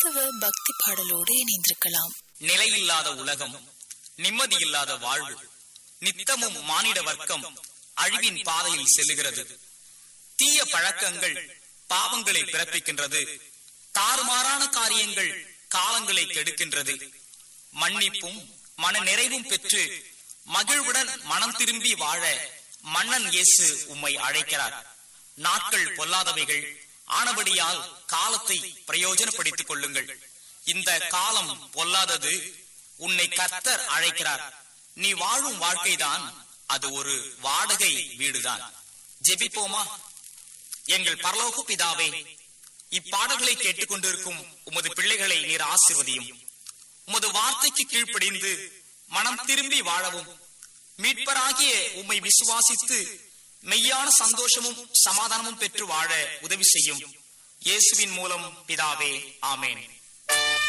கிறிஸ்தவ பக்தி பாடலோடு இணைந்திருக்கலாம் நிலையில்லாத உலகம் நிம்மதியில்லாத வாழ்வு நித்தமும் மானிட வர்க்கம் அழிவின் பாதையில் செல்லுகிறது தீய பழக்கங்கள் பாவங்களை பிறப்பிக்கின்றது தாறுமாறான காரியங்கள் காலங்களை கெடுக்கின்றது மன்னிப்பும் மன நிறைவும் பெற்று மகிழ்வுடன் மனம் திரும்பி வாழ மன்னன் இயேசு உம்மை அழைக்கிறார் நாட்கள் பொல்லாதவைகள் ஆனபடியால் காலத்தை பிரயோஜனப்படுத்திக் கொள்ளுங்கள் இந்த காலம் பொல்லாதது உன்னை கர்த்தர் அழைக்கிறார் நீ வாழும் வாழ்க்கைதான் அது ஒரு வாடகை வீடுதான் ஜெபிப்போமா எங்கள் பரலோக பிதாவே இப்பாடல்களை கேட்டுக்கொண்டிருக்கும் உமது பிள்ளைகளை நீர் ஆசிர்வதியும் உமது வார்த்தைக்கு கீழ்ப்படிந்து மனம் திரும்பி வாழவும் மீட்பராகிய உம்மை விசுவாசித்து மெய்யான சந்தோஷமும் சமாதானமும் பெற்று வாழ உதவி செய்யும் இயேசுவின் மூலம் பிதாவே ஆமேன்